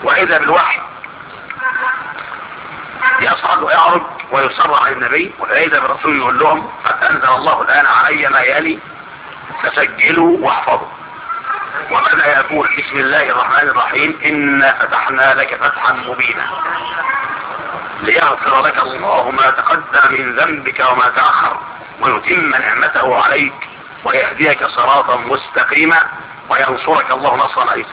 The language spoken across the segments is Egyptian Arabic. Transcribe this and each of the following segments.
واذا بالوحي يصعد ويعرج ويصر على النبي واذا بالرسول يقول لهم قد انزل الله الان علي ما يلي فسجلوا واحفظوا وبدأ يقول بسم الله الرحمن الرحيم إنا فتحنا لك فتحا مبينا ليغفر لك الله ما تقدم من ذنبك وما تأخر ويتم نعمته عليك ويهديك صراطا مستقيما وينصرك الله نصرا عزيزا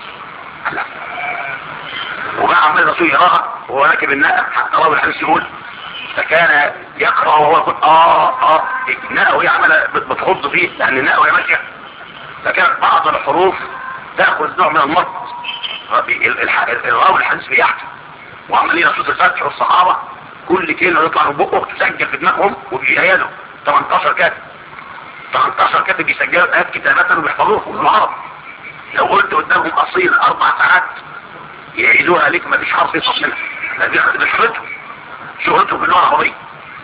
وبقى عمال الرسول يقراها وهو راكب الناقه حتى راوي الحديث يقول فكان يقرا وهو يقول اه اه الناقه وهي عماله بتخض فيه لان الناقه وهي ماشيه فكان بعض الحروف تاخذ نوع من المرض الراوي الحديث بيحكي وعمالين صوت الفتح والصحابه كل كلمه يطلع من بقه تسجل في دماغهم وبيشيلوا 18 كاتب 18 كاتب بيسجلوا ايات كتابات وبيحفظوها بالعربي لو قلت قدامهم اصيل اربع ساعات يعيدوها لك ما فيش حرف يصف منها ده شغلتهم شغلتهم باللغه العربيه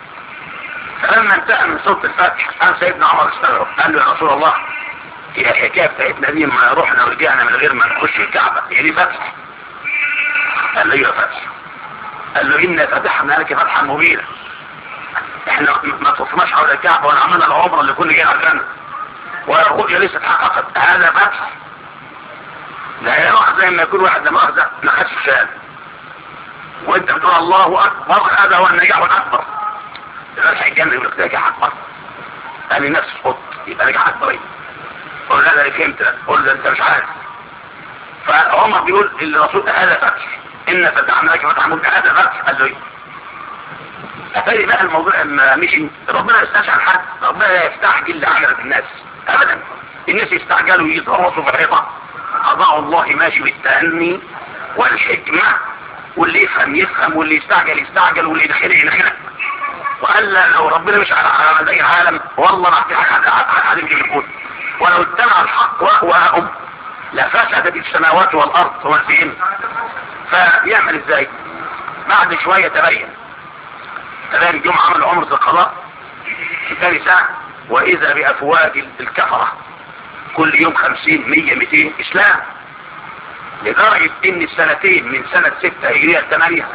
فلما انتهى من صوت الفتح قام سيدنا عمر استغرب قال له يا رسول الله هي الحكايه بتاعتنا دي ما رحنا ورجعنا من غير ما نخش الكعبه هي دي فتح قال له ايوه فتح قال له انا فتحنا لك فتحا مبينا احنا ما تصناش حول الكعبه ولا عملنا العمره اللي كنا جايين عشانها ولا الرؤيا لسه اتحققت هذا فتح لا يا واحد زي ما يكون واحد لما اخذ ما خدش الشهاده وانت بتقول الله اكبر هذا هو النجاح الاكبر الفتح الجنه يقول لك نجاح اكبر قال نفس قط يبقى نجاح اكبر ايه قول لا ده فهمت قول ده انت مش عارف فعمر بيقول الرسول هذا فتح ان فتحنا لك فتح مبين هذا فتح قال له ايه اتاري بقى الموضوع لما مشي ربنا يستشعر عن حد ربنا يستعجل لعجلة الناس ابدا الناس يستعجلوا يتغوصوا في الحيطة اضاعوا الله ماشي بالتأني والحكمة واللي يفهم يفهم واللي يستعجل يستعجل واللي يدخل يدخل وقال لو ربنا مش على زي العالم والله ما في حد حد يمشي بالكون ولو اتبع الحق واهواءهم لفسدت السماوات والارض والفين فيعمل ازاي بعد شوية تبين تبين جمعة عمل عمرة القضاء في ثاني ساعة واذا بافواج الكفرة كل يوم خمسين مية ميتين اسلام لدرجة ان السنتين من سنة ستة هجرية ثمانية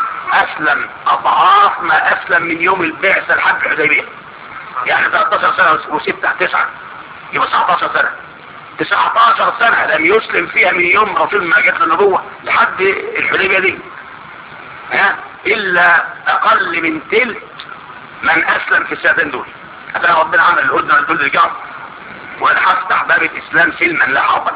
اسلم اضعاف ما اسلم من يوم البعثة لحد الحديبية يعني 13 سنة وستة تسعة يبقى 19 سنة 19 سنة لم يسلم فيها من يوم رسول ما جت النبوة لحد الحديبية دي ها الا اقل من تلت من اسلم في السنتين دول حتى ربنا عمل الهدنة والدول الجار وانا هفتح باب الاسلام سلما لا حربا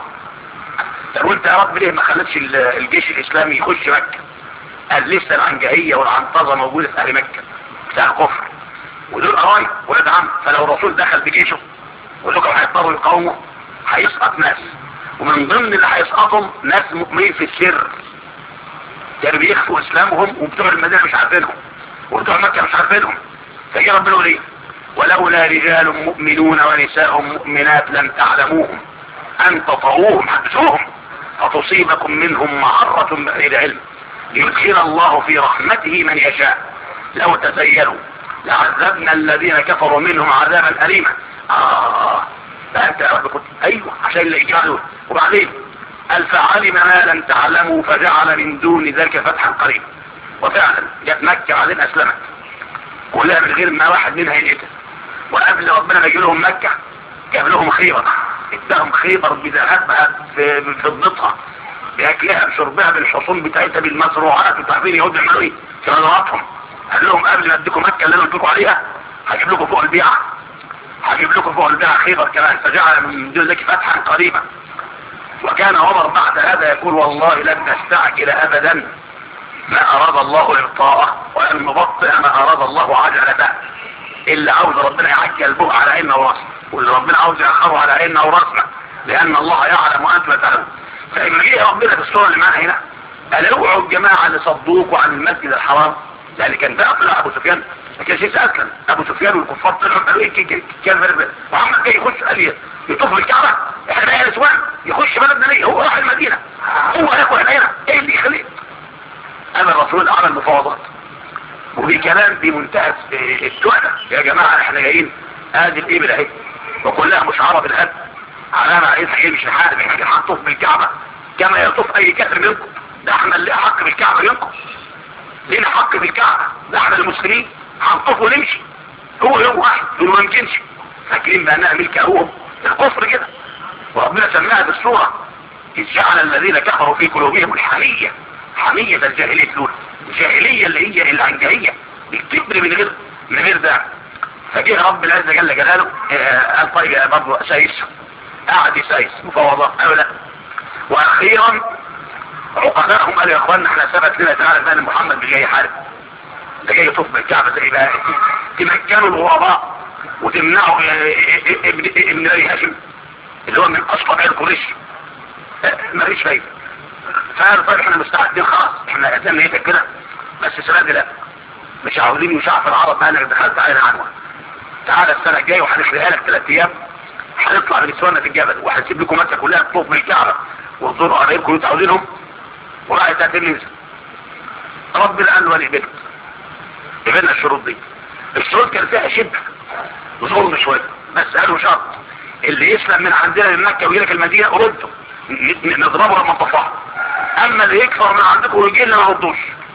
طب وانت يا رب ليه ما خلتش الجيش الاسلامي يخش مكة قال لسه العنجهية والعنطزة موجودة في اهل مكة بتاع الكفر ودول قرايب ولاد عم فلو الرسول دخل بجيشه ولكم هيضطروا يقاوموا هيسقط ناس ومن ضمن اللي هيسقطهم ناس مؤمنين في السر كانوا بيخفوا اسلامهم وبتوع المدينة مش عارفينهم وبتوع مكة مش عارفينهم فجي ربنا يقول ايه ولولا رجال مؤمنون ونساء مؤمنات لم تعلموهم ان تطعوهم حبسوهم فتصيبكم منهم معرة بغير علم ليدخل الله في رحمته من يشاء لو تزينوا لعذبنا الذين كفروا منهم عذابا أليما آه لا انت يا رب كنت ايوه عشان اللي يجعلوا وبعدين قال فعلم ما لم تعلموا فجعل من دون ذلك فتحا قريبا وفعلا جت مكة بعدين اسلمت كلها من غير ما واحد منها ينقتل وقبل ربنا ما يجي لهم مكة جاب لهم خيبر اداهم خيبر بذهبها بفضتها باكلها بشربها بالحصون بتاعتها بالمزروعات انتوا عارفين يهود يعملوا ايه في مزروعاتهم قال لهم قبل ما اديكم مكة اللي انا قلت لكم عليها هجيب لكم فوق البيعة هجيب لكم فوق البيعة خيبر كمان فجعل من دون ذلك فتحا قريبا وكان عمر بعد هذا يقول والله لن نستعجل ابدا ما اراد الله ابطاءه ولن نبطئ ما اراد الله عجلته الا عاوز ربنا يعجل به على عيننا وراسنا واللي ربنا عاوز يأخره على عيننا وراسنا لان الله يعلم وانتم تعلمون فلما جه ربنا في الصورة اللي معانا هنا قال اوعوا الجماعة اللي صدوكوا عن المسجد الحرام لان كان ده طلع ابو سفيان ما كانش لسه اسلم ابو سفيان والكفار طلعوا قالوا ايه كان فرق محمد جاي يخش قال لي يطوف بالكعبه احنا بقى نسوان يخش بلدنا ليه هو راح المدينه هو هياكل هنا ايه اللي يخليه انا الرسول عمل مفاوضات وبكلام بمنتهى التؤدة يا جماعة احنا جايين ادي الابل اهي وكلها مشعرة بالهد علامة عليه صحيح مش نحارب احنا هنطوف بالكعبة كما يطوف اي كافر منكم ده احنا اللي حق بالكعبة منكم لينا حق بالكعبة ده احنا المسلمين هنطوف ونمشي هو يوم واحد يقولوا ما يمكنش فاكرين بانها ملك ابوهم الكفر كده وربنا سماها بالصورة إذ جعل الذين كفروا في قلوبهم الحمية حمية الجاهلية الأولى الجاهلية اللي هي العنجهية الكبر من غير من غير ده فجه رب العزة جل جلاله آه، قال طيب يا برضه سايس قعد يسايس مفوضات قالوا لا واخيرا عقدائهم قالوا يا اخوانا احنا ثبت لنا تعالى ان محمد مش جاي يحارب ده جاي يطوف بالكعبة زي بقى تمكنوا الغرباء وتمنعوا آه، ابن ابن ابي هاشم اللي هو من اصل عيل قريش آه، مفيش فايده فقالوا طيب احنا مستعدين خلاص احنا قدام نيتك كده بس السنه دي لا مش عاوزين يشعف العرب بقى انك دخلت علينا عنوة تعالى السنه الجايه وهنخليها لك ثلاث ايام هنطلع من نسوانا في الجبل وهنسيب لكم مكه كلها تطوف بالكعبه وتزوروا قرايبكم اللي انتوا عاوزينهم وراحت تاتي ربنا قال ولي بنت قبلنا الشروط دي الشروط كان فيها شبه ظلم شويه بس قالوا شرط اللي يسلم من عندنا من مكه ويجي لك المدينه رده ن- نضربه لما نطفحه اما اللي يكفر من عندكم ويجي لنا ما ردوش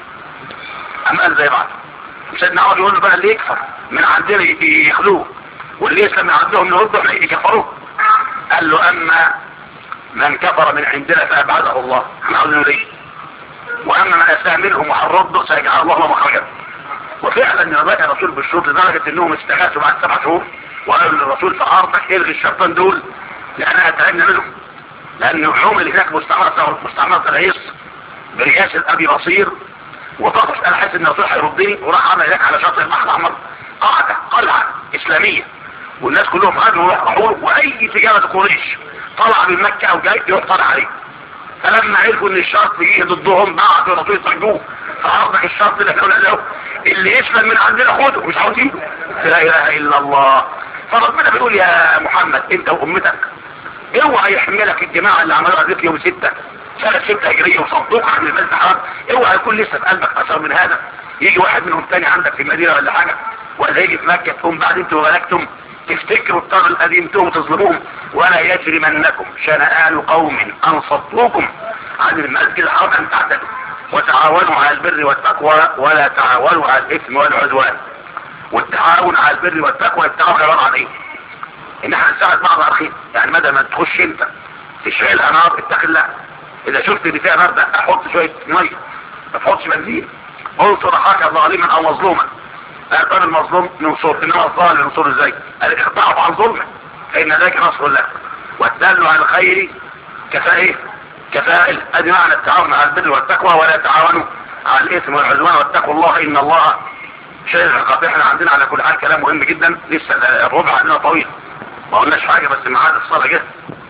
اما قال زي بعض سيدنا عمر يقول له بقى اللي يكفر من عندنا ي- ياخدوه واللي يسلم من عندهم نرده احنا يكفروه قال له اما من كفر من عندنا فابعده الله احنا عاوزينه ليه واما من اساء منهم وحرده سيجعل الله له مخرجا وفعلا نبات الرسول بالشروط لدرجة انهم استغاثوا بعد سبع شهور وقالوا للرسول في ارضك الغي الشرطان دول لانها تعبنا منهم لان الحوم اللي هناك مستعمرة مستعمرة الرئيس برئاسة ابي بصير وطقس انا حاسس ان الرسول هيردني وراح عمل هناك على شاطئ البحر الاحمر قاعدة قلعة اسلامية والناس كلهم خدوا راحوا واي تجارة قريش طلع من مكة او جاي يروح طالع عليه فلما عرفوا ان الشرط جه ضدهم بعتوا الرسول يصعدوه فعرضك الشرط اللي احنا قلنا له اللي يسلم من عندنا خده مش عاوزين لا اله الا الله فربنا بيقول يا محمد انت وامتك اوعى يحملك الجماعه اللي عملوها ذيك يوم ستة سنة ستة هجرية وصندوق عن المسجد الحرام اوعى يكون لسه في قلبك اثر من هذا يجي واحد منهم تاني عندك في المدينة ولا حاجة ولا يجي في مكة تقوم بعد انتوا ملكتم تفتكروا الطار القديم تقوم تظلموهم ولا يجرمنكم شنآن قوم ان صدوكم عن المسجد الحرام ان تعتدوا وتعاونوا على البر والتقوى ولا تعاونوا على الاثم والعدوان والتعاون على البر والتقوى التعاون عباره عن ايه؟ ان احنا نساعد بعض على الخير يعني بدل ما تخش انت تشعلها نار اتق الله اذا شفت ان فيها نار ده احط شويه ميه ما تحطش بنزين انصر اخاك ظالما او مظلوما قال المظلوم ننصر انما الظالم ننصر ازاي؟ قال اخطعوا عن ظلمه فان ذلك نصر الله والدل على الخير كفائل كفائل ادي معنى التعاون على البر والتقوى ولا تعاونوا على الاثم والعدوان واتقوا الله ان الله شيء العقاب احنا عندنا على كل حال كلام مهم جدا لسه الربع عندنا طويل ما قلناش حاجه بس ميعاد الصلاه جه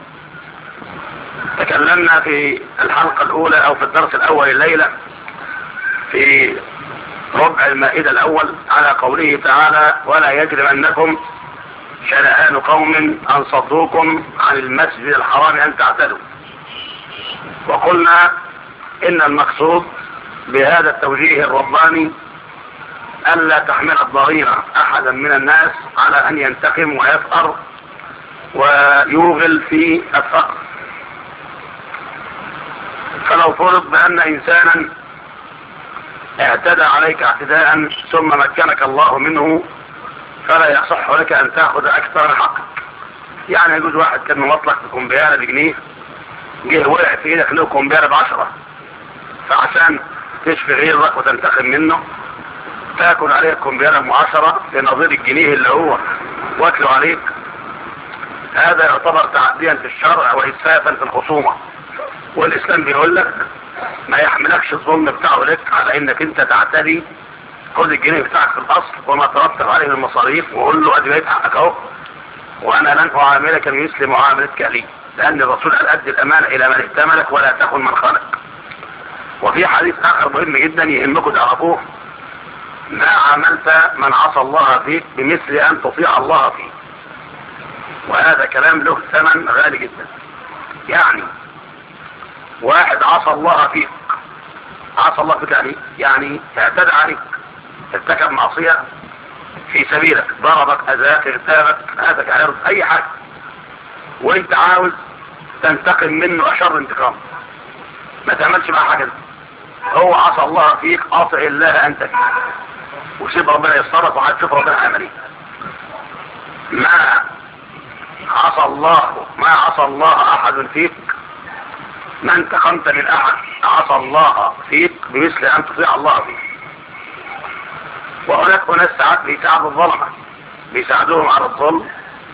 تكلمنا في الحلقه الاولى او في الدرس الاول الليله في ربع المائده الاول على قوله تعالى ولا يجرمنكم شنآن قوم ان صدوكم عن المسجد الحرام ان تعتدوا وقلنا ان المقصود بهذا التوجيه الرباني ألا تحمل الضغينة أحدا من الناس على أن ينتقم ويفقر ويوغل في الفقر فلو فرض بأن إنسانا اعتدى عليك اعتداء ثم مكنك الله منه فلا يصح لك أن تأخذ أكثر من حقك يعني يجوز واحد كان مطلق بكمبيالة بجنيه جه وقع في ايدك له كمبيالة بعشرة فعشان تشفي غيظك وتنتقم منه تاكل عليه كمبيالة معاشرة لنظير الجنيه اللي هو واكله عليك هذا يعتبر تعديا في الشرع وإسفافا في الخصومة والإسلام بيقول لك ما يحملكش الظلم بتاعه لك على انك انت تعتدي خد الجنيه بتاعك في الاصل وما ترتب عليه من المصاريف وقول له ادي بقيت حقك اهو وانا لن اعاملك بمثل معاملتك لي لان الرسول قال ادي الامانه الى من ائتمنك ولا تكن من خانك وفي حديث اخر مهم جدا يهمكم تعرفوه ما عملت من عصى الله فيك بمثل ان تطيع الله فيه وهذا كلام له ثمن غالي جدا يعني واحد عصى الله فيك عصى الله فيك يعني يعني اعتدى عليك ارتكب معصية في سبيلك ضربك اذاك اغتابك هاتك عرض اي حاجة وانت عاوز تنتقم منه اشر انتقام ما تعملش معاه حاجه هو عصى الله فيك قاطع الله انت فيه وسيب ربنا يتصرف وهتشوف ربنا عمل ايه ما عصى الله ما عصى الله احد فيك ما انتقمت من احد عصى الله فيك بمثل ان تطيع الله فيه وهناك اناس ساعات بيساعدوا الظلمه بيساعدوهم على الظلم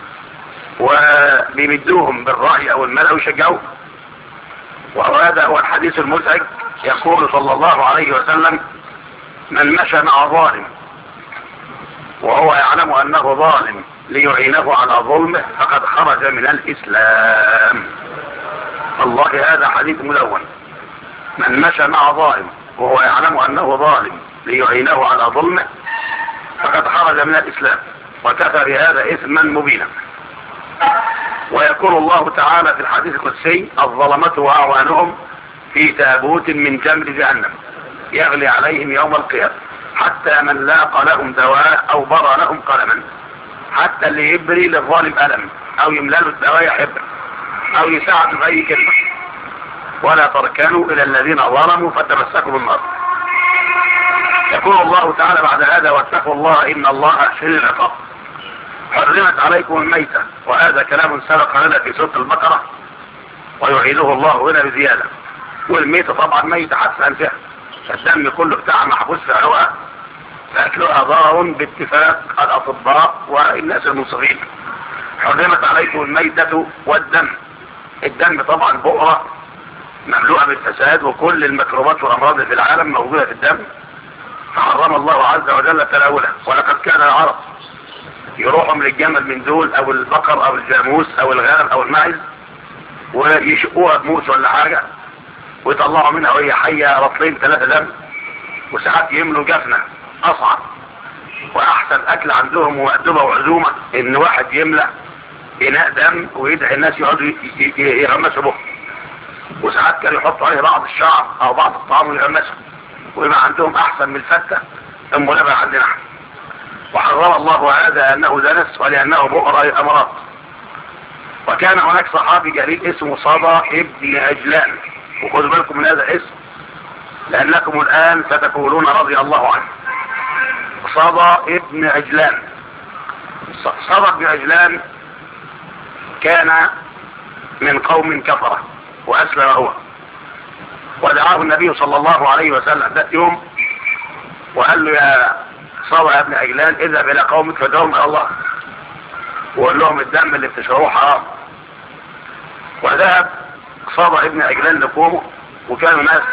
وبيمدوهم بالرأي او المال او يشجعوهم وهذا هو الحديث المزعج يقول صلى الله عليه وسلم من مشى مع ظالم وهو يعلم انه ظالم ليعينه على ظلمه فقد خرج من الاسلام والله هذا حديث ملون من مشى مع ظالم وهو يعلم انه ظالم ليعينه على ظلمه فقد خرج من الاسلام وكفى بهذا اثما مبينا ويقول الله تعالى في الحديث القدسي الظلمة واعوانهم في تابوت من جمر جهنم يغلي عليهم يوم القيامة حتى من لاقى لهم دواء او برى لهم قلما حتى اللي يبري للظالم ألم او يملى له الدواء يحبه او يساعد بأي كلمة ولا تركنوا الى الذين ظلموا فتمسكوا بالنار يقول الله تعالى بعد هذا واتقوا الله ان الله شديد العقاب حرمت عليكم الميتة وهذا كلام سبق لنا في سورة البقرة ويعيده الله هنا بزيادة والميتة طبعا ميتة حتى انتهى الدم كله بتاع محبوس في هواء فأكلها ضار باتفاق الأطباء والناس المنصفين حرمت عليكم الميتة والدم الدم طبعا بؤرة مملوءة بالفساد وكل الميكروبات والأمراض اللي في العالم موجودة في الدم فحرم الله عز وجل تناولها ولقد كان العرب يروحوا من الجمل من دول او البقر او الجاموس او الغنم او الماعز ويشقوها بموس ولا حاجة ويطلعوا منها وهي حية رطلين ثلاثة دم وساعات يملوا جفنة اصعب واحسن اكل عندهم ومؤدبة وعزومة ان واحد يملأ اناء دم ويدعي الناس يقعدوا يغمسوا به وساعات كانوا يحطوا عليه بعض الشعر او بعض الطعام ويغمسوا ويبقى عندهم احسن من الفتة ام لبن عندنا احنا وحرم الله هذا انه دنس ولانه بؤر الامراض وكان هناك صحابي جليل اسمه صبا ابن عجلان وخذوا بالكم من هذا الاسم لانكم الان ستقولون رضي الله عنه صبا ابن عجلان صبا ابن عجلان كان من قوم كفرة واسلم هو ودعاه النبي صلى الله عليه وسلم ذات يوم وقال له يا صبا يا ابن عجلان اذهب الى قومك فدعوهم الى الله وقال لهم الدم اللي بتشربوه حرام وذهب صبا ابن عجلان لقومه وكانوا ناس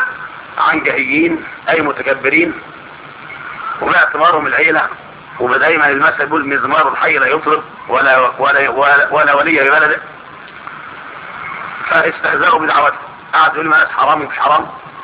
عنجهيين اي متكبرين وباعتبارهم العيلة ودايما المثل يقول مزمار الحي لا يطرب ولا ولا ولا, ولا ولي ببلده فاستهزأوا بدعوته قعدوا يقولوا ناس حرام ومش حرام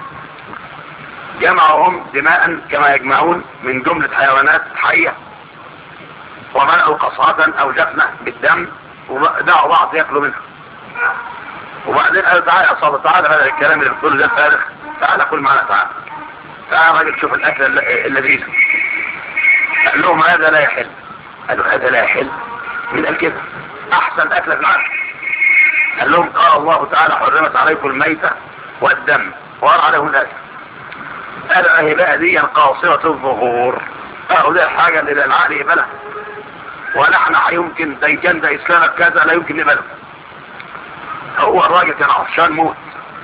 جمعهم دماء كما يجمعون من جملة حيوانات حية وملأوا قصعة او جفنة بالدم ودعوا بعض ياكلوا منها وبعدين قالوا تعالى يا صاحبي تعالى بدل الكلام اللي بتقوله ده فارغ تعالى كل معنا تعالى تعالى راجل شوف الاكل اللذيذ قال لهم هذا لا يحل قالوا هذا لا يحل من قال كده احسن اكله في العالم قال لهم قال الله تعالى حرمت عليكم الميتة والدم وقال عليهم الاسم قال اهي بقى دي قاصرة الظهور اهو ده الحاجة اللي العقل يقبلها ونحن يمكن ده كان ده اسلامك كذا لا يمكن نقبله هو الراجل كان عطشان موت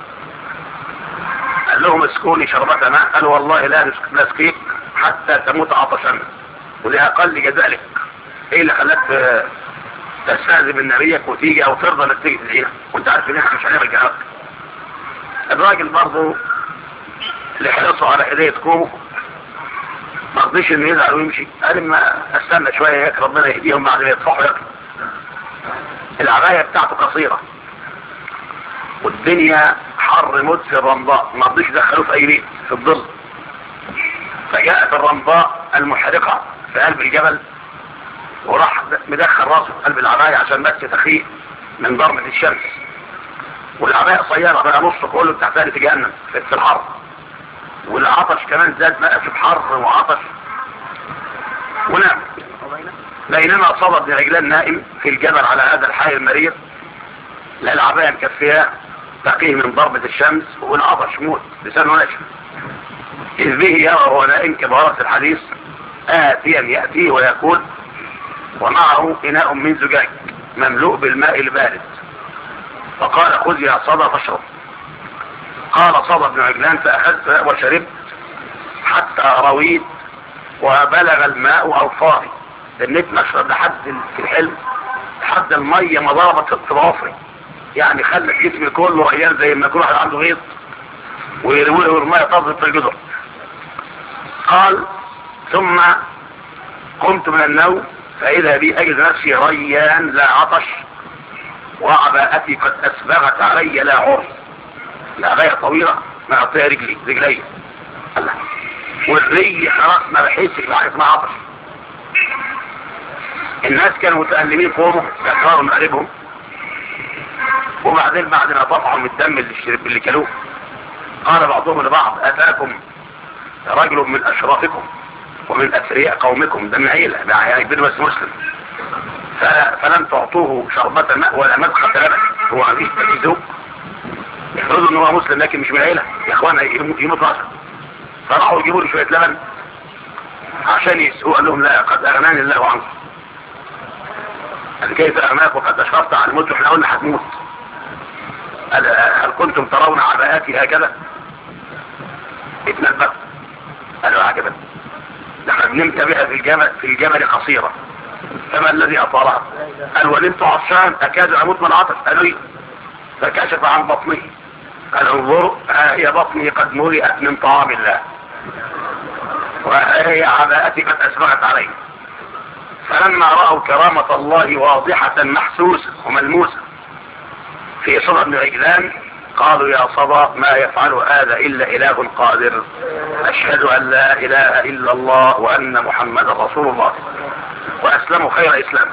قال لهم اسكوني شربة ماء قالوا والله لا نسقيك حتى تموت عطشا ولأقل جزائك ايه اللي خلاك تستاذن من نبيك وتيجي او ترضى انك تيجي تدعينا وانت عارف ان احنا مش هنرجعك الراجل برضه اللي حرصوا على هدية كومه ما رضيش انه يزعل ويمشي قال ما استنى شوية ياك ربنا يهديهم بعد ما يطفحوا ياكلوا العباية بتاعته قصيرة والدنيا حر موت في الرمضاء ما رضيش يدخلوه في اي بيت في الظل فجاءت الرمضاء المحرقة في قلب الجبل وراح مدخل راسه في قلب العباية عشان بس تخيف من ضربة الشمس والعباية قصيرة بقى نص كله بتحتاج في جهنم في الحر والعطش كمان زاد بقى في حر وعطش ونام بينما أصاب ابن عجلان نائم في الجبل على هذا الحي المريض لا العباية مكفية تقيه من ضربة الشمس والعطش موت لسانه ناشف إذ به يرى وهو نائم كبارة الحديث آتيا يأتيه ويقول ومعه إناء من زجاج مملوء بالماء البارد فقال خذ يا صدى فاشرب قال صدى بن عجلان فأخذت وشربت حتى رويت وبلغ الماء أوفاري تنيت نشرب لحد في الحلم لحد المية ما ضربت في ضوافري يعني خلت جسمي كله ريان زي ما يكون واحد عنده غيط والمية تضرب في الجدر قال ثم قمت من النوم فإذا بي أجد نفسي ريان لا عطش وعباءتي قد أسبغت علي لا عرف لا غاية طويلة ما أعطيها رجلي رجلي الله والري خلاص ما بحسش بحاجة اسمها عطش الناس كانوا متألمين فوقهم كثاروا مقاربهم وبعدين بعد ما طفعوا من الدم اللي شرب اللي كلوه قال بعضهم لبعض أتاكم رجل من أشرافكم ومن أثرياء قومكم ده من عيلة يعني بن بس مسلم فلم تعطوه شربة ماء ولا مدخل لبن هو عزيز تجيزه يفرضوا ان هو مسلم لكن مش من عيلة يا اخوانا يموت راسا فراحوا يجيبوا له شوية لبن عشان يسقوا قال لهم لا قد اغناني الله عنكم قال كيف اغناك وقد اشرفت على الموت واحنا قلنا هتموت قال هل كنتم ترون عباءاتي هكذا اتنبأوا قالوا عجبا لقد نمت بها في الجبل في الجبل قصيرة فما الذي اطارها قال ونمت عطشان اكاد اموت من عطش قالوا لي فكشف عن بطنه قال انظروا ها هي بطني قد ملئت من طعام الله وها هي عباءتي قد اسبغت علي فلما رأوا كرامة الله واضحة محسوسة وملموسة في صدى بن عجلان قالوا يا صدى ما يفعل هذا إلا إله قادر أشهد أن لا إله إلا الله وأن محمد رسول الله وأسلموا خير إسلام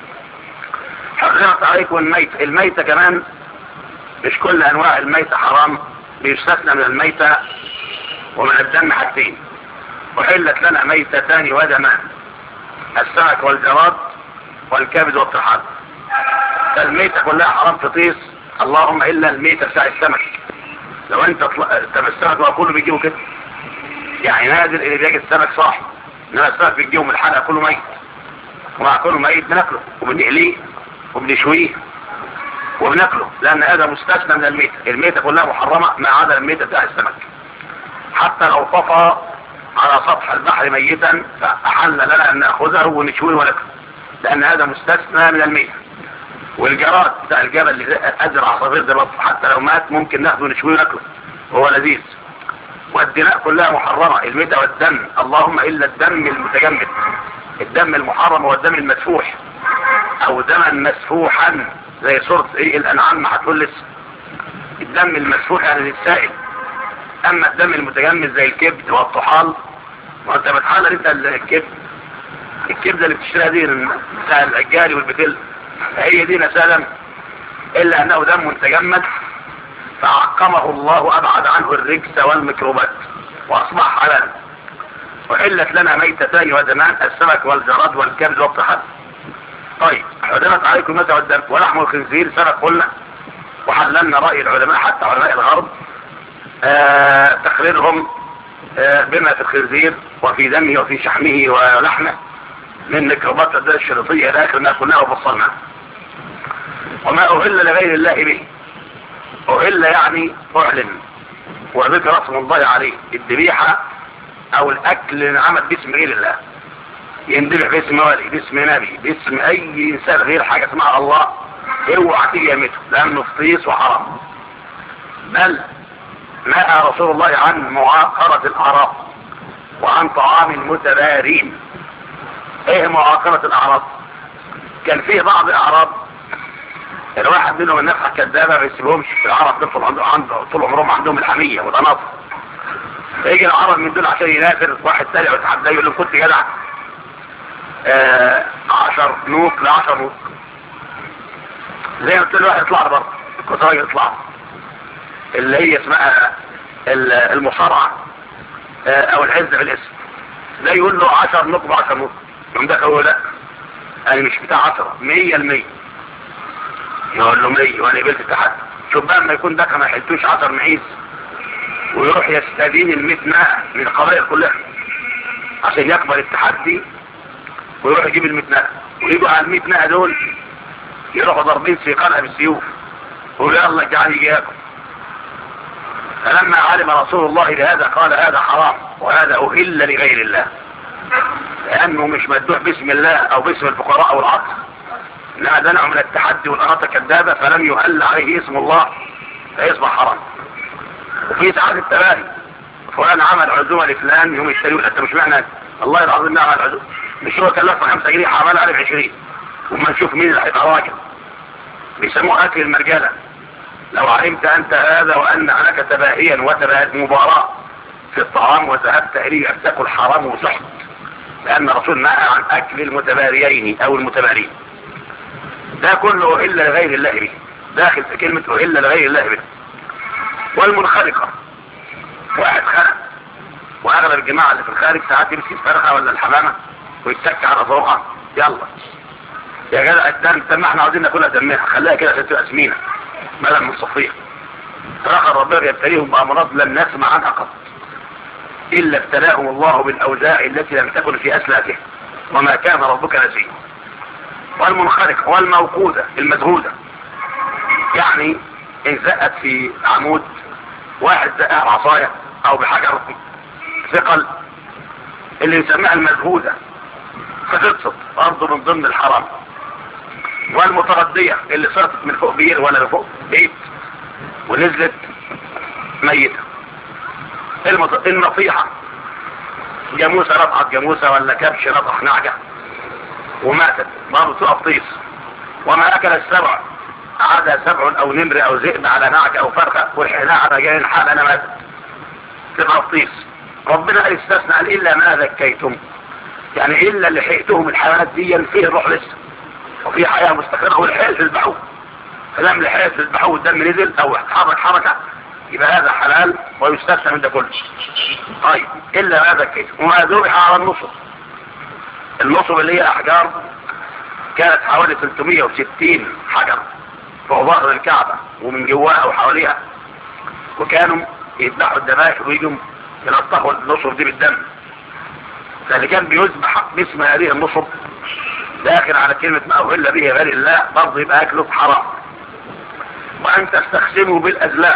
حرمت عليكم الميت الميتة كمان مش كل أنواع الميتة حرام بيستثنى من الميتة ومن الدم حاجتين وحلت لنا ميتتان ودمان السمك والجراد والكبد والطحال الميتة كلها حرام تطيس اللهم الا الميتة بتاع السمك لو انت طل... طب السمك بقى كله بيجيبه كده يعني نادر اللي بيجي السمك صاحي انما السمك بيجيبه من الحلقة كله ميت ومع كله ميت بناكله وبنقليه وبنشويه وبناكله لان هذا مستثنى من الميتة الميتة كلها محرمة ما عدا الميتة بتاع السمك حتى لو طفى على سطح البحر ميتا فأحل لنا أن نأخذه ونشويه وناكله لأن هذا مستثنى من الميتة والجراد بتاع الجبل اللي أجر عصافير ده حتى لو مات ممكن ناخده ونشويه وناكله وهو لذيذ والدماء كلها محرمة الميتة والدم اللهم إلا الدم المتجمد الدم المحرم هو الدم المدفوح أو دما مسفوحا زي صورة إيه الأنعام ما هتقول لسه الدم المسفوح يعني للسائل اما الدم المتجمد زي الكبد والطحال ما انت بتحال انت الكبد الكبده اللي بتشتريها دي بتاع العجالي والبتل هي دي نسالا الا انه دم متجمد فعقمه الله ابعد عنه الرجس والميكروبات واصبح حلالا وحلت لنا ميتتان ودمان السمك والجراد والكبد والطحال طيب حرمت عليكم متى والدم ولحم الخنزير سبق قلنا وحللنا رأي العلماء حتى علماء الغرب آه تقريرهم آه بما في الخنزير وفي دمه وفي شحمه ولحمه من ميكروبات الداء الشريطية إلى آخر ما كنا وفصلنا وما أهل لغير الله به أهل يعني أعلن وذكر اسم الله عليه الذبيحة أو الأكل انعمل باسم غير الله يندبح باسم والي باسم نبي باسم أي إنسان غير حاجة اسمها الله اوعى تيجي يمته لأنه فطيس وحرام بل نهى رسول الله عن معاقرة الأعراض وعن طعام المتبارين ايه معاقرة الأعراض كان فيه بعض الأعراض الواحد منهم النفحة كذابة ما يسيبهمش العرب دول طول عنده طول عمرهم عندهم الحمية والأناصر يجي العرب من دول عشان ينافر واحد تاني ويتحدى يقول له كنت جدع آه عشر نوك لعشر نوك زي ما قلت له واحد يطلع بره كنت راجل يطلع اللي هي اسمها المصارعة او العز في الاسم ده يقول له عشر نقب عشر نقب يوم ده هو لا انا مش بتاع عشرة مية المية يقول له مية وانا قبلت التحدي شوف بقى لما يكون ده ما يحلتوش 10 معيز ويروح يستدين ال 100 ناقه من القبائل كلها عشان يقبل التحدي ويروح يجيب ال 100 ناقه ويجوا على ال 100 ناقه دول يروحوا ضاربين سيقانها بالسيوف ويقول يلا اجعل يجيكم فلما علم رسول الله بهذا قال هذا حرام وهذا أهل لغير الله لأنه مش مدوح باسم الله أو باسم الفقراء أو العطف إنما ده نوع من التحدي والأناطة كذابة فلم يهل عليه اسم الله فيصبح حرام وفي ساعات التباهي فلان عمل عزومة لفلان يوم يشتريه انت مش معنى الله العظيم عمل عزومة مش هو كلفنا 5 جنيه عمل عليه 20 وما نشوف مين اللي هيبقى راجل بيسموه اكل المرجله لو علمت انت هذا وان هناك تباهيا ومباراة في الطعام وذهبت اليه ان تاكل حرام وسحت لان الرسول نهى عن اكل المتباريين او المتبارين ده كله اهل لغير الله به داخل في كلمة اهل لغير الله به والمنخلقة واحد خلق واغلب الجماعة اللي في الخارج ساعات يمسك الفرخة ولا الحمامة ويتك على ذوقها يلا يا جدع الدم طب ما احنا عاوزين ناكلها دمها خليها كده عشان تبقى سمينه بدل من صفيه فاخر ربنا يبتليهم بامراض لم نسمع عنها قط الا ابتلاهم الله بالاوجاع التي لم تكن في اسلافه وما كان ربك نسيه والمنخرقه والموقوده المجهوده يعني ان زقت في عمود واحد زقها بعصايه او بحجر ثقل اللي يسميها المجهوده فتبسط برضه من ضمن الحرام والمتردية اللي سقطت من فوق بير ولا من فوق بيت ونزلت ميتة المط... النصيحة جاموسة رضعت جاموسة ولا كبش رضع نعجة وماتت برضه تقف طيس وما أكل السبع عاد سبع أو نمر أو ذئب على نعجة أو فرخة والحناء على جاين حال أنا ماتت تبقى طيس ربنا استثنى قال إلا ما ذكيتم يعني إلا اللي حيتهم الحيوانات دي فيه الروح لسه وفي حياة مستقرة والحياة تذبحوه فلم الحياة تذبحوه والدم نزل او اتحرك حركة يبقى هذا حلال ويستثنى من ده كله طيب الا ما ذكيت وما ذبح على النصب النصب اللي هي احجار كانت حوالي 360 حجر فوق ظهر الكعبة ومن جواها وحواليها وكانوا يذبحوا الذبائح ويجوا يلطخوا النصب دي بالدم فاللي كان بيذبح باسم هذه النصب داخل على كلمة ما أهل به غير الله برضه يبقى أكله حرام وأن تستخدمه بالأزلام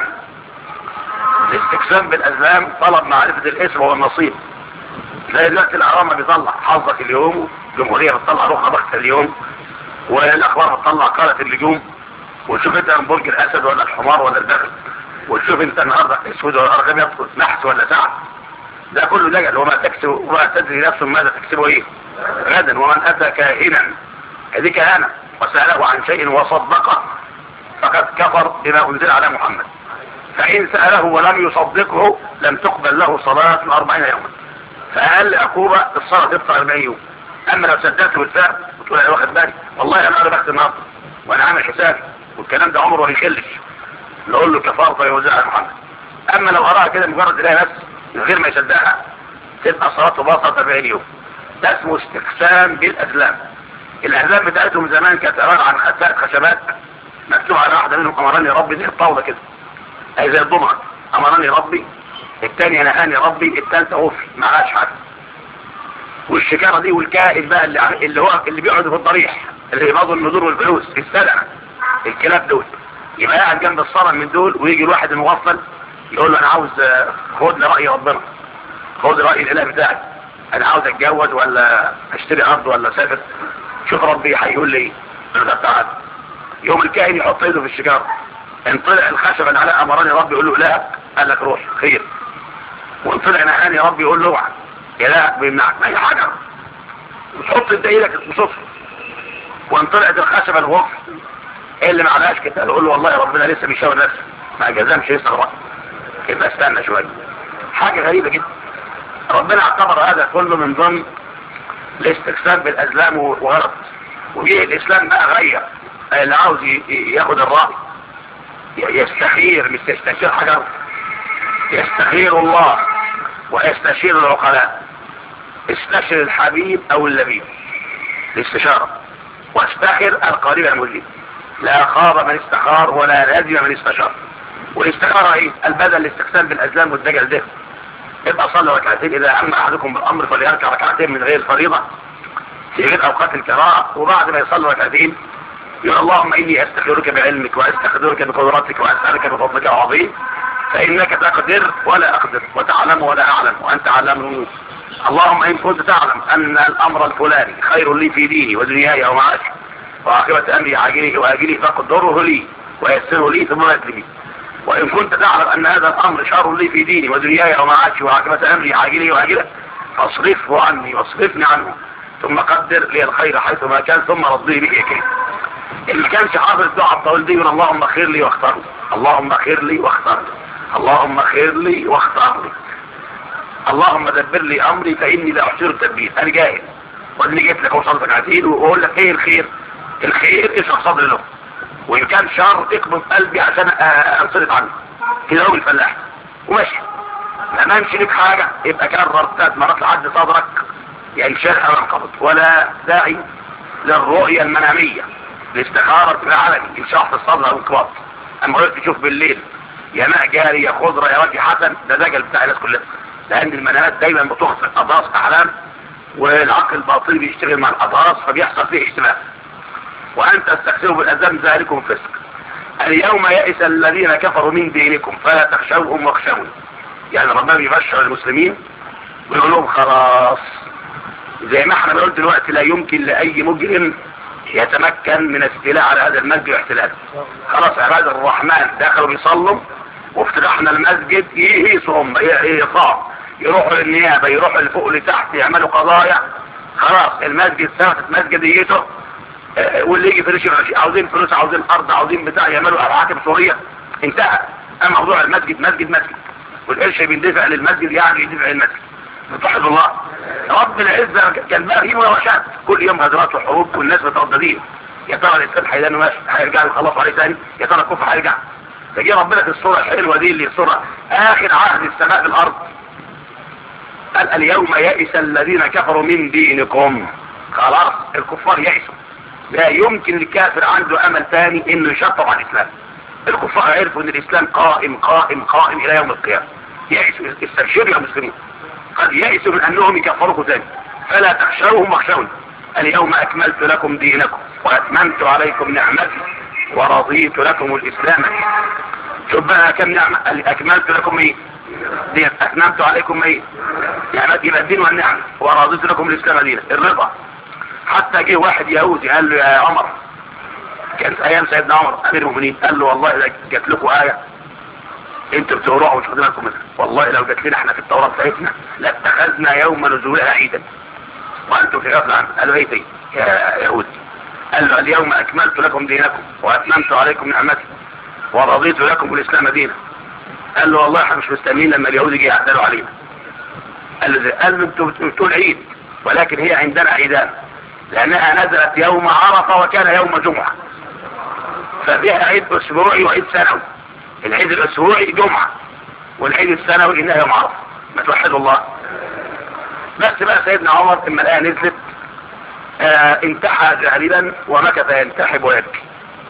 الاستقسام بالأزلام طلب معرفة الاسم والنصيب زي دلوقتي الأهرام بيطلع حظك اليوم الجمهورية بتطلع روح ضغط اليوم والأخبار بتطلع قالة اللجوم وتشوف انت برج الأسد ولا الحمار ولا البغل وتشوف انت النهارده اسود ولا ارقام يطلع نحس ولا سعد ده كله دجل وما تكسب وما تدري نفسه ماذا تكسبه ايه غدا ومن اتى كاهنا هذه كهانة وسأله عن شيء وصدقه فقد كفر بما انزل على محمد فإن سأله ولم يصدقه لم تقبل له صلاة أربعين يوما فأقل عقوبة الصلاة تبقى 40 يوم أما لو صدقته بالفعل وتقول أنا واخد بالي والله أنا أنا بخت النهارده وأنا عامل حسابي والكلام ده عمره ما يخلش نقول له كفارة يوزع على محمد أما لو أراها كده مجرد إليها بس من غير ما يصدقها تبقى صلاته باطلة 40 يوم ده اسمه استقسام بالأزلام الأزلام بتاعتهم زمان كانت عبارة عن خسائر خشبات مكتوب على واحدة منهم أمرني ربي زي الطاولة كده أي زي الضمعة أمرني ربي الثانية نهاني ربي الثالثة أوفي معهاش حاجة والشكارة دي والكائن بقى اللي, اللي هو اللي بيقعدوا في الضريح اللي يباضوا النذور والفلوس السلعة الكلاب دول يبقى قاعد جنب الصنم من دول ويجي الواحد المغفل يقول له انا عاوز خد لي رأي ربنا خد رأي الاله بتاعي انا عاوز اتجوز ولا اشتري ارض ولا اسافر شوف ربي هيقول لي ايه تعالى يوم الكائن يحط ايده في الشجار ان طلع الخشب اللي على امرني ربي يقول له الهك قال لك روح خير وان طلع نهاني ربي يقول له اوعى الهك بيمنعك ما هي حجر وتحط انت ايدك بصفر وان طلعت الخشبه الغرف ايه اللي معلهاش كده يقول له والله ربنا لسه بيشاور نفسه ما جزمش يسرع يبقى استنى شويه حاجه غريبه جدا ربنا اعتبر هذا كله من ضمن الاستقسام بالازلام وغلط وجه الاسلام بقى غير اللي عاوز ياخد الرأي يستخير مش يستشير حجر يستخير الله ويستشير العقلاء استشر الحبيب او اللبيب الاستشارة واستخر القريب المجيب لا خاب من استخار ولا ندم من استشار والاستخارة ايه البدل الاستقسام بالازلام والدجل ده يبقى صلى ركعتين اذا اما احدكم بالامر فليركع ركعتين من غير فريضة في غير اوقات القراءة وبعد ما يصلي ركعتين يقول اللهم اني استخيرك بعلمك واستخدرك بقدرتك واسالك بفضلك العظيم فانك تقدر ولا اقدر وتعلم ولا اعلم وانت علام الغيوب اللهم ان كنت تعلم ان الامر الفلاني خير لي في ديني ودنياي ومعاشي وعاقبة امري عاجله واجله فقدره لي ويسره لي ثم يكرمني وان كنت تعلم ان هذا الامر شر لي في ديني ودنياي ومعاشي وعاقبة امري عاجله واجله فاصرفه عني واصرفني عنه ثم قدر لي الخير حيث ما كان ثم رضي به كيف اللي كانش حافظ الدعاء الطويل دي يقول اللهم خير لي واختار لي اللهم خير لي واختار لي اللهم خير لي واختار لي اللهم دبر لي امري فاني لا احسن التدبير انا جاهز وادني جيت لك وصلتك عتيد واقول لك ايه الخير الخير اشرح صدر له وان كان شر اقبض قلبي عشان انصرف عنه كده هو الفلاح وماشي ما منش لك حاجه يبقى كرر ثلاث مرات لحد صدرك ينشرح او ينقبض ولا داعي للرؤيه المناميه الاستخاره تبقى علني انشاح في الصدر او انقباض اما قلت تشوف بالليل يا ماء جاري يا خضره يا وجه حسن ده دجل بتاع الناس كلها لان المنامات دايما بتخطئ اضراس احلام والعقل الباطني بيشتغل مع الاضراس فبيحصل فيه اشتباه وان تستخسروا بالاذان ذلكم فسق اليوم يئس الذين كفروا من دينكم فلا تخشوهم واخشوني يعني ربنا بيبشر المسلمين ويقول لهم خلاص زي ما احنا بنقول دلوقتي لا يمكن لاي مجرم يتمكن من استيلاء على هذا المسجد واحتلاله خلاص عباد الرحمن دخلوا بيصلوا وافتتحنا المسجد يهيصوا هم يقام يروحوا للنيابة يروحوا لفوق لتحت يعملوا قضايا خلاص المسجد ثبتت مسجديته اه واللي يجي فريش عاوزين فلوس عاوزين ارض عاوزين بتاع يعملوا ارعاكب سورية انتهى اما موضوع المسجد مسجد مسجد والقرش بيندفع للمسجد يعني يدفع للمسجد بتوحد الله رب العزة كان بقى فيه مناوشات كل يوم غزوات وحروب والناس مترددين يا ترى الاسلام هيدانوا ماشي هيرجع يخلصوا عليه تاني يا ترى الكفر هيرجع فجي ربنا في الصورة الحلوة دي اللي الصورة اخر عهد السماء بالارض قال اليوم يئس الذين كفروا من دينكم خلاص الكفار يئسوا لا يمكن الكافر عنده امل ثاني انه يشطب على الاسلام الكفار عرفوا ان الاسلام قائم قائم قائم الى يوم القيامة يئسوا استبشروا يا مسلمين قد يئسوا من انهم يكفروكم ثاني فلا تخشوهم واخشوني اليوم اكملت لكم دينكم واتممت عليكم نعمتي ورضيت لكم الاسلام شوف بقى كم نعمة اكملت لكم ايه دين اتممت عليكم ايه نعمتي يبقى الدين والنعمة ورضيت لكم الاسلام دينا الرضا حتى جه واحد يهودي قال له يا عمر كان في ايام سيدنا عمر امير المؤمنين قال له والله اذا جات لكم ايه انتوا بتقروها ومش واخدين بالكم منها والله لو جات لنا احنا في التوراه بتاعتنا لاتخذنا يوم نزولها عيدا وانتم في غفله عنه قالوا ايه دي يا يهودي قال له اليوم اكملت لكم دينكم واتممت عليكم نعمتي ورضيت لكم الاسلام دينا قال له والله احنا مش مستنيين لما اليهود يجي يعدلوا علينا قال له قال له انتوا بتقول عيد ولكن هي عندنا عيدان لانها نزلت يوم عرفه وكان يوم جمعه ففيها عيد اسبوعي وعيد سنوي العيد الاسبوعي جمعه والعيد السنوي انها يوم عرفه ما توحدوا الله بس بقى سيدنا عمر اما الايه نزلت آه انتحى جاهلا ومكث ينتحب ويبكي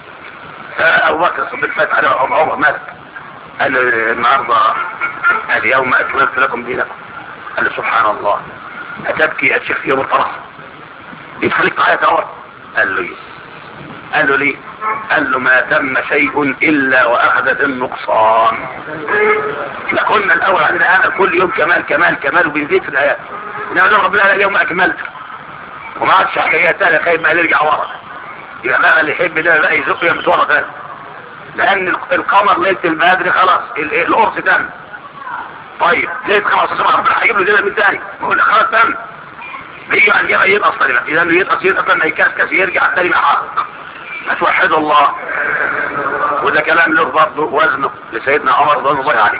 فابو بكر الصديق فات عليه عمر عمر مالك قال له النهارده اليوم اكملت لكم دينكم قال له سبحان الله اتبكي يا شيخ في يوم الفرح يخليك تعيط يا عمر قال له ايه قال له ليه قال له ما تم شيء الا واخذت النقصان احنا قلنا الاول عندنا انا كل يوم كمال كمال كمال وبنزيد في الايات انما ربنا قال اليوم اكملت وما عادش حكايات تانية خايف ما يرجع ورا يبقى بقى اللي يحب ده بقى يزق يمت ورا تاني لان القمر ليله البدر خلاص القرص تم طيب ليله 15 ربنا هيجيب له ليله من تاني يقول خلاص تم بيجي بعد كده ينقص تاني اذا ينقص ينقص لما يكسكس يرجع تاني محقق ما توحد الله وده كلام له برضه وزنه لسيدنا عمر رضي الله عليه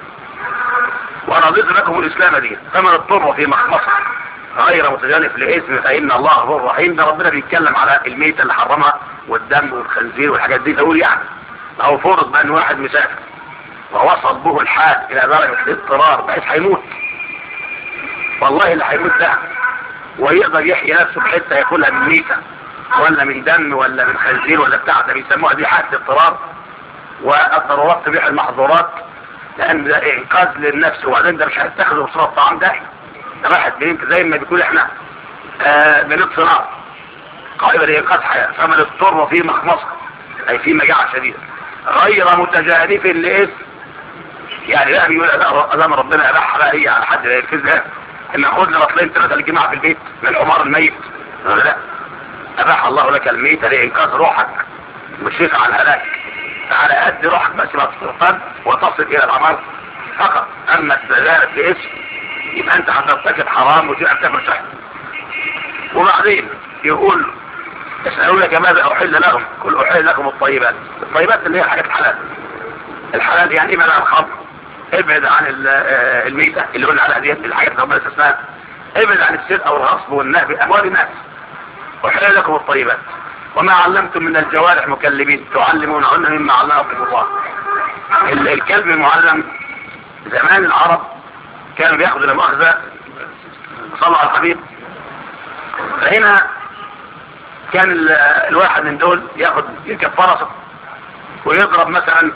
ورضيت لكم الاسلام دين فمن اضطر في مخمصه غير متجانف لاسم فان الله غفور رحيم ده ربنا بيتكلم على الميتة اللي حرمها والدم والخنزير والحاجات دي تقول يعني او فرض بان واحد مسافر ووصل به الحال الى درجة الاضطرار بحيث هيموت والله اللي هيموت ده ويقدر يحيي نفسه بحته ياكلها من ميتة ولا من دم ولا من خنزير ولا بتاع ده بيسموها دي حالة اضطرار والضرورات تبيح المحظورات لان ده انقاذ للنفس وبعدين ده مش هتاخده بصوره طعام داعي ده راحت منين زي ما بيقول احنا آه بنطفي نار قائمة لإنقاذ حياة فمن اضطر في مخمصة أي في مجاعة شديدة غير متجانف لإثم يعني لا بيقول لا أدام ربنا أباح بقى هي على حد لا ينفذها إن خد لي رطلين ثلاثة الجماعة في البيت من الحمار الميت لا أباح الله لك الميت لإنقاذ روحك مشفق عن هلاك فعلى قد روحك بس ما تستقبل وتصل إلى العمر فقط أما السجارة لإثم يبقى أنت هترتكب حرام وتبقى بتاكل شحن وبعدين يقول يسألونك ماذا أحل لهم قل أحل لكم الطيبات الطيبات اللي هي الحاجات الحلال الحلال يعني ابعد عن الخمر ابعد عن الميتة اللي قلنا على ديت الحاجات اللي ربنا استثناها ابعد عن السرقة والغصب والنهب أموال الناس أحل لكم الطيبات وما علمتم من الجوارح مكلبين تعلمونهن مما علمكم الله الكلب المعلم زمان العرب كانوا بياخذوا المؤاخذة صلوا على الحبيب فهنا كان الواحد من دول ياخد يركب فرسه ويضرب مثلا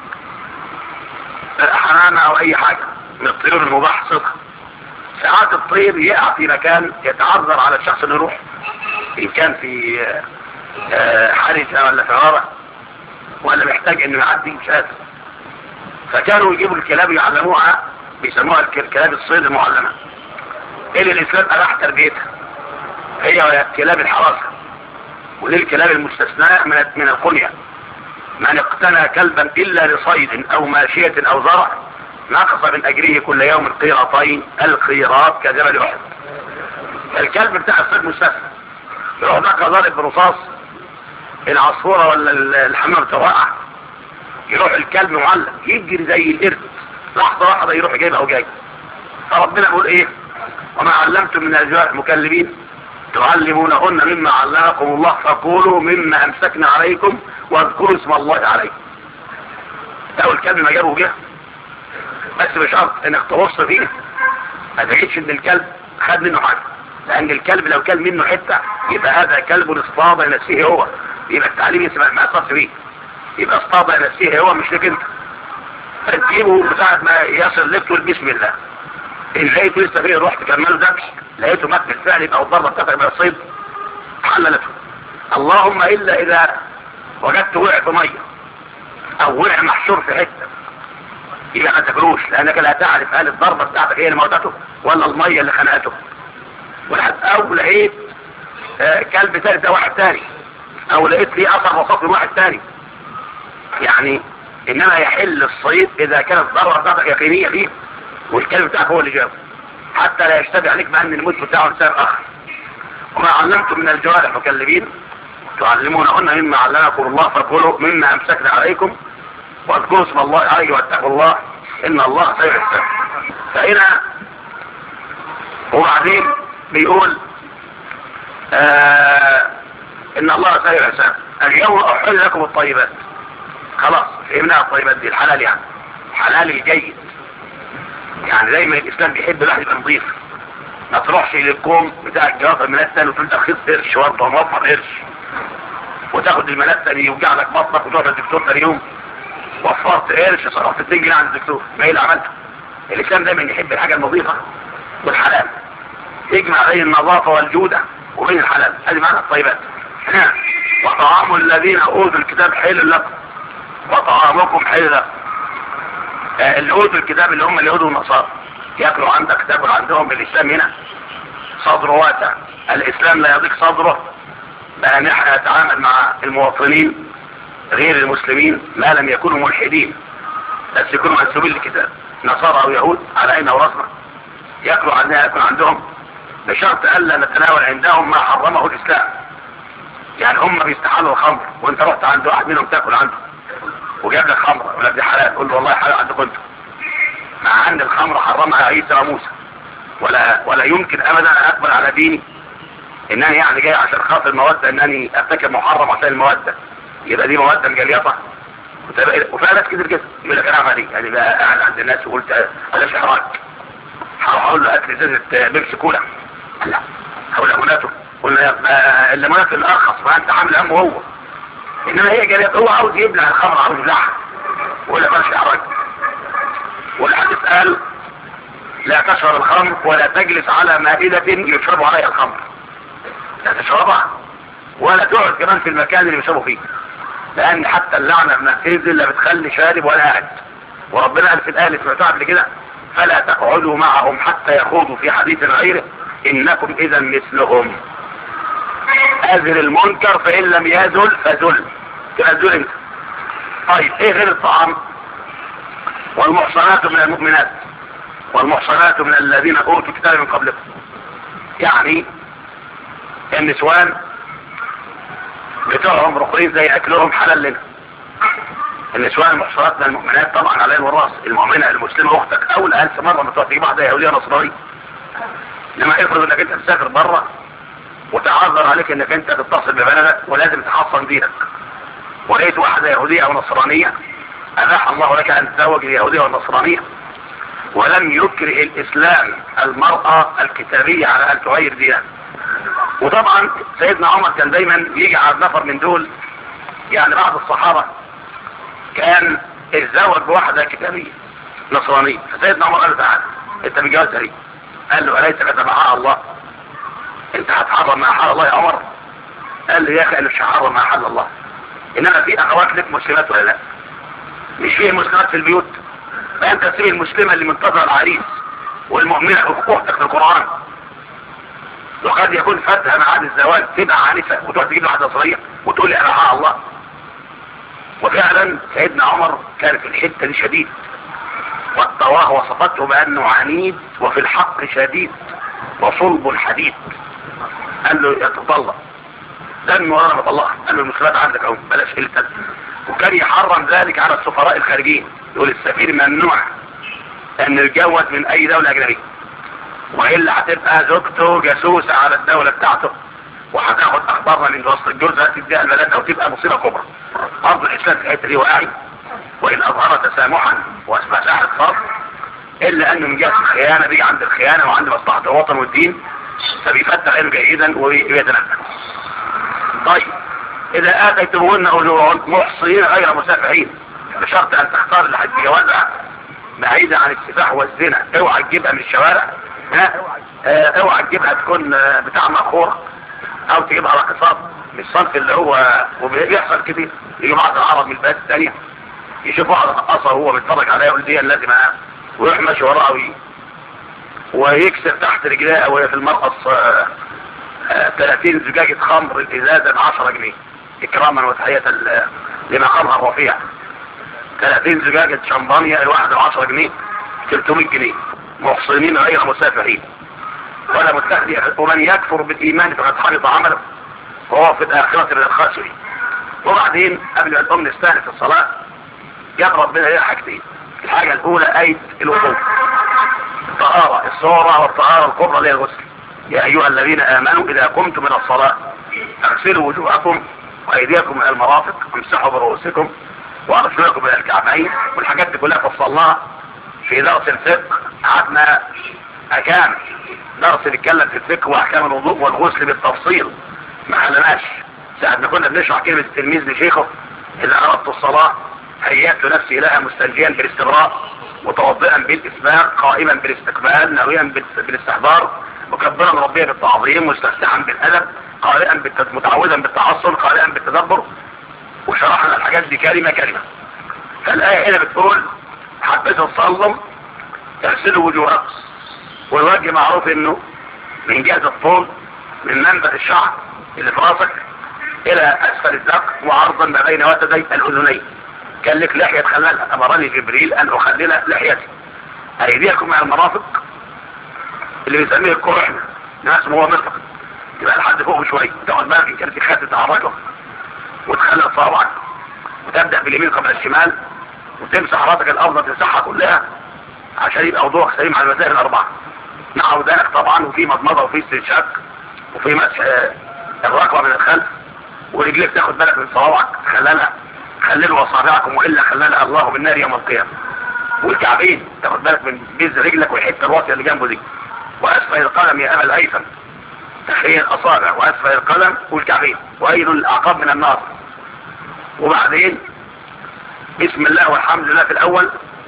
حمامة او اي حاجة من الطيور المباح صدق ساعات الطير يقع في مكان يتعذر على الشخص اللي يروح ان كان في حرسة ولا فرارة ولا محتاج انه يعدي مش قادر فكانوا يجيبوا الكلاب يعلموها بيسموها الكلاب الصيد المعلمة اللي الاسلام اباح تربيتها هي كلاب الحراسة وللكلاب المستثناء من من القنية من اقتنى كلبا الا لصيد او ماشية او زرع نقص من اجره كل يوم قيراطين القيراط كجبل احد الكلب بتاع الصيد مستثنى يروح بقى ضارب برصاص العصفورة ولا الحمام توقع يروح الكلب معلق يجري زي القرد لحظة واحدة يروح جايبها وجاي فربنا يقول ايه وما علمتم من الجوارح مكلبين تعلمونهن مما علمكم الله فقولوا مما امسكنا عليكم واذكروا اسم الله عليه لو الكلب ما جابه جه بس بشرط انك تبص فيه ما تجدش ان الكلب خد منه حاجه لان الكلب لو كل منه حته يبقى هذا كلب اصطاد نفسه هو يبقى التعليم يسمع ما يصف فيه يبقى اصطاد نفسه هو مش لك انت فتجيبه بساعة ما يصل لك تقول بسم الله ان لقيته لسه فيه روح تكمله دبش لقيته مات بالفعل يبقى الضربه بتاعتك من الصيد حللته اللهم الا اذا وجدته وقع في ميه او وقع محشور في حته يبقى ما تاكلوش لانك لا تعرف هل الضربه بتاعتك هي اللي موتته ولا الميه اللي خنقته ولحد او لقيت آه كلب ثالث واحد تاني او لقيت ليه اثر وصف واحد تاني يعني انما يحل الصيد اذا كانت الضربه بتاعتك يقينيه فيه والكلب بتاعك هو اللي جابه حتى لا يشتبه عليك بان الموت بتاعه لسبب اخر وما علمتم من الجوارح مكلبين تعلمونهن مما علمكم الله فكلوا مما امسكنا عليكم واذكروا اسم الله عليه واتقوا الله ان الله سير السبب فهنا وبعدين بيقول آه ان الله سير الحساب اليوم احل لكم الطيبات خلاص فهمنا الطيبات دي الحلال يعني حلال الجيد يعني دايما الاسلام بيحب الواحد يبقى نظيف ما تروحش للكوم بتاع الجوافه المنتن وتقول ده رخيص قرش برضه موفر قرش وتاخد المنتن يوجع لك بطنك وتروح للدكتور ثاني يوم وفرت قرش صرفت 2 جنيه عند الدكتور ما هي اللي عملته الاسلام دايما يحب الحاجه النظيفه والحلال يجمع بين النظافه والجوده وبين الحلال هذه معنى الطيبات وطعام الذين اوتوا الكتاب حل لكم وطعامكم حل لكم اللي اوتوا الكتاب اللي هم اليهود والنصارى ياكلوا عندك تاكل عندهم الاسلام هنا صدره واسع الاسلام لا يضيق صدره بان احنا نتعامل مع المواطنين غير المسلمين ما لم يكونوا ملحدين بس يكونوا منسوبين للكتاب نصارى او يهود على عيننا وراسنا ياكلوا عندنا ياكل عندهم بشرط الا نتناول عندهم ما حرمه الاسلام يعني هم بيستحلوا الخمر وانت رحت عند واحد منهم تاكل عنده وجاب لك خمره ولا دي حلال قول له والله حلال عندكم انتم مع ان الخمر حرمها عيسى وموسى ولا ولا يمكن ابدا ان اقبل على ديني انني يعني جاي عشان خاطر الموده انني ارتكب محرم عشان الموده يبقى دي موده مجليطه وفيها ناس كتير كده يقول لك انا اعمل ايه يعني بقى قاعد عند الناس وقلت بلاش احراج هقول له هات لي ازازه بيبسي كولا لا حول هناته قلنا يبقى الليمونات الارخص ما انت عامل همه هو انما هي جريت هو عاوز يبلع الخمر عاوز يبلعها ولا ماشي حرج والحديث قال لا تشرب الخمر ولا تجلس على مائدة يشرب عليها الخمر لا تشربها ولا تقعد كمان في المكان اللي بيشربوا فيه لان حتى اللعنة ما تنزل لا بتخلي شارب ولا قاعد وربنا قال في الآية اللي سمعتها قبل كده فلا تقعدوا معهم حتى يخوضوا في حديث غيره انكم اذا مثلهم اذل المنكر فان لم يزل فزل تبقى زل انت طيب ايه غير الطعام والمحصنات من المؤمنات والمحصنات من الذين اوتوا الكتاب من قبلكم يعني النسوان بتوعهم رقرين زي اكلهم حلال لنا النسوان المحصنات من المؤمنات طبعا على الراس المؤمنه المسلمه اختك اول الف مره ما تيجي واحده يهوديه نصرانيه لما افرض انك انت تسافر بره وتعذر عليك انك انت تتصل ببلدك ولازم تحصن دينك ولقيت واحده يهوديه او نصرانيه اباح الله لك ان تتزوج اليهوديه والنصرانيه ولم يكره الاسلام المراه الكتابيه على ان تغير دينها وطبعا سيدنا عمر كان دايما يجي على نفر من دول يعني بعض الصحابه كان اتزوج بواحده كتابيه نصرانيه فسيدنا عمر قال له تعالى انت متجوزها ليه؟ قال له اليس كتبها الله انت هتحرم ما حل الله يا عمر قال لي يا اخي انا مش هحرم ما حل الله انما في اخوات لك مسلمات ولا لا مش فيه مسلمات في البيوت فانت تسيب المسلمه اللي منتظره العريس والمؤمنه اختك في القران وقد يكون فاتها ميعاد الزواج تبقى عنيفه وتروح تجيب واحده صغيره وتقول لي انا الله وفعلا سيدنا عمر كان في الحته دي شديد والطواه وصفته بانه عنيد وفي الحق شديد وصلب حديد قال له يتطلق دم وانا بطلقها قال له المسلمات عندك اهو بلاش قلتك وكان يحرم ذلك على السفراء الخارجيين يقول السفير ممنوع ان يتجوز من اي دولة اجنبية والا هتبقى زوجته جاسوسة على الدولة بتاعته وهتاخد اخبارنا من وسط الجوزة تديها لبلدها وتبقى مصيبة كبرى برضه الاسلام في الحته دي واعي وان اظهر تسامحا واسماء فرض الا انه من جهه الخيانه بيجي عند الخيانه وعند مصلحه الوطن والدين فبيفتح عينه جيدا ويتنبه طيب اذا اتيتموهن اجورهن محصنين غير مسافحين بشرط ان تختار اللي هتتجوزها بعيدا عن السفاح والزنا اوعى تجيبها من الشوارع ها اه اوعى تجيبها تكون بتاع مأخورة او تجيبها على قصاب مش الصنف اللي هو وبيحصل كتير يجي بعض العرب من البلاد الثانيه يشوف واحد رقصه وهو بيتفرج عليها يقول دي لازم ويروح ماشي وراها وي... ويكسر تحت رجلها وهي في المرقص آه آه 30 زجاجة خمر الازازة ب 10 جنيه اكراما وتحية لمقامها الرفيع 30 زجاجة شمبانيا الواحدة ب 10 جنيه 300 جنيه محصنين غير مسافرين ولا متخذي ومن يكفر بالايمان فقد حبط عمله وهو في الاخرة من الخاسرين وبعدين قبل ما تقوم نستهلك الصلاة جاب ربنا ليه حاجتين الحاجة الأولى آية الوضوء الطهارة الصورة والطهارة الكبرى اللي هي الغسل يا أيها الذين آمنوا إذا قمتم من الصلاة اغسلوا وجوهكم وأيديكم من المرافق وامسحوا برؤوسكم وأرجلكم إلى الكعبين والحاجات دي كلها فصلناها في درس الفقه قعدنا أكام درس بيتكلم في الفقه وأحكام الوضوء والغسل بالتفصيل ما حلناش ساعة ما كنا بنشرح كلمة التلميذ لشيخه إذا أردت الصلاة هيأت نفسي لها مستنجيا بالاستغراء متوضئا بالإسباق قائما بالاستقبال ناويا بالاستحضار مكبرا ربيا بالتعظيم مستفتحا بالأدب قارئا بالت... متعودا بالتعصب قارئا بالتدبر وشرحنا الحاجات دي كلمة كلمة فالآية هنا بتقول حبيت تصلم تغسلوا وجوهكم والوجه معروف انه من جهة الطول من منبت الشعر اللي في راسك الى اسفل الذقن وعرضا ما بين وتدي الاذنين كان لك لحية تخللها امرني جبريل ان اخلل لحيتي ايديكم مع المرافق اللي بنسميه الكرح ناس هو مرفق يبقى لحد فوق شوية تقعد بالك ان كانت خدت تحركه وتخلل صوابعك وتبدأ باليمين قبل الشمال وتمسح راسك الارض تمسحها كلها عشان يبقى وضوءك سليم على المسائل الاربعة مع ودانك طبعا وفي مضمضة وفي استنشاق وفي مسح الركبة من الخلف ورجليك تاخد بالك من صوابعك خلالها خللوا اصابعكم والا خللها الله بالنار يوم القيامه والكعبين تاخد بالك من جز رجلك والحته الواطيه اللي جنبه دي واسفل القلم يا ابا الهيثم تخيل الاصابع واسفل القدم والكعبين وايد الاعقاب من النار وبعدين بسم الله والحمد لله في الاول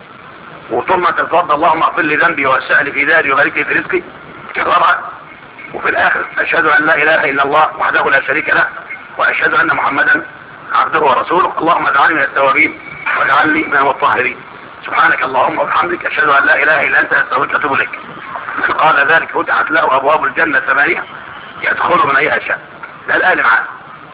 وثم تتوضا اللهم اغفر لي ذنبي ووسع لي في داري وبارك لي في رزقي تكررها وفي الاخر اشهد ان لا اله الا الله وحده لا شريك له واشهد ان محمدا عبده ورسوله اللهم اجعلني من التوابين واجعلني من المطهرين سبحانك اللهم وبحمدك اشهد ان لا اله الا انت استغفرك واتوب اليك من قال ذلك فتحت له ابواب الجنه ثمانيه يدخل من ايها شاء ده الان معانا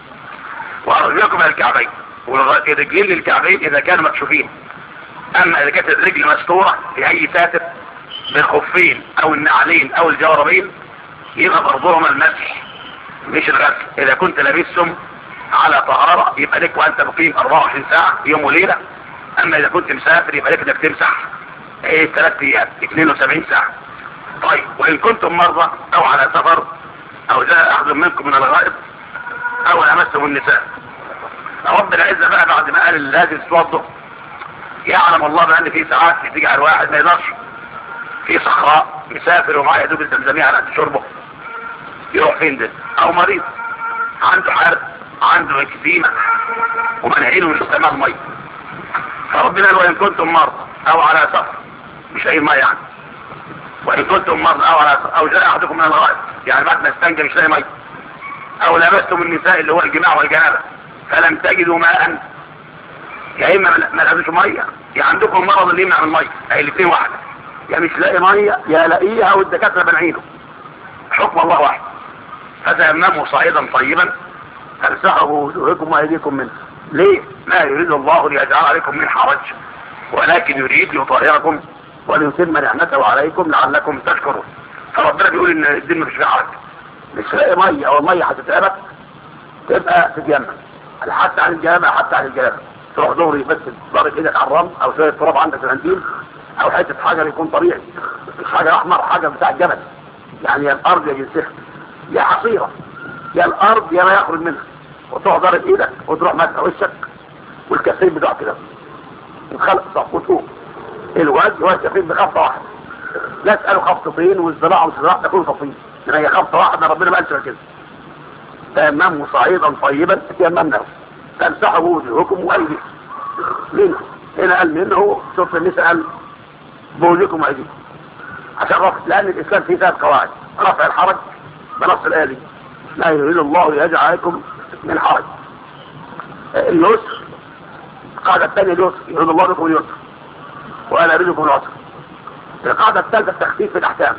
وارجلكم الى الكعبين والرجلين للكعبين اذا كانوا مكشوفين اما اذا كانت الرجل مستوره في اي ساتر بالخفين او النعلين او الجوربين يبقى برضهم المسح مش الغسل اذا كنت لابسهم على طهارة يبقى لك وانت مقيم 24 ساعة يوم وليلة اما اذا كنت مسافر يبقى لك انك تمسح ايه 3 ايام 72 ساعة طيب وان كنتم مرضى او على سفر او جاء احد منكم من الغائب او لمستم النساء رب العزة بقى بعد ما قال لازم تتوضوا يعلم الله بان في ساعات بتيجي على الواحد ما يقدرش في صحراء مسافر ومعاه يدوب الزمزمية على قد شربه يروح فين ده او مريض عنده حرب عنده اكتيمة ومنعينه من استعمال مية فربنا قال وان كنتم مرضى او على سفر مش اي مية يعني وان كنتم مرضى او على سفر او جاء احدكم من الغائب يعني بعد ما استنجى مش لاقي مية او لبستم النساء اللي هو الجماع والجنابة فلم تجدوا ماء يا اما ما لقيتوش مية يا عندكم مرض اللي يمنع من المية اي الاثنين واحدة يا مش لاقي مية يا لاقيها والدكاترة منعينه حكم الله واحد فتيمموا صعيدا طيبا فامسحوا وجوهكم وايديكم منه ليه ما يريد الله ليجعل عليكم من حرج ولكن يريد ليطهركم وليتم نعمته عليكم لعلكم تشكرون فربنا بيقول ان الدين مش فيه حرج مش لاقي ميه او الميه هتتعبك تبقى تتيمم حتى عن الجنابه حتى عن الجنابه تروح دوري بس ضرب ايدك على الرمل او شويه تراب عندك في القنديل او حته حجر يكون طبيعي مش حجر احمر حجر بتاع الجبل يعني يا الارض يا جنسها يا حصيره يا الارض يا ما يخرج منها وتروح ضارب ايدك وتروح مسح وشك والكفين بتوع كده وتخلق صف وتقوم الوجه والكفين بخبطه واحده لا تسالوا خبطتين والزراعه والزراعه تكون خبطين لان هي خبطه واحده ربنا ما قالش كده تيمموا صعيدا طيبا تيممنا تمسحوا وجوهكم وايديكم منه هنا قال منه شوف النساء قال بوجهكم وايديكم عشان رفع لان الاسلام فيه ثلاث قواعد رفع الحرج بنص الايه دي لا يريد الله ليجعل عليكم من حرج اليسر القاعدة الثانية اليسر يريد الله بكم اليسر وأنا أريدكم العسر القاعدة الثالثة التخفيف في الأحكام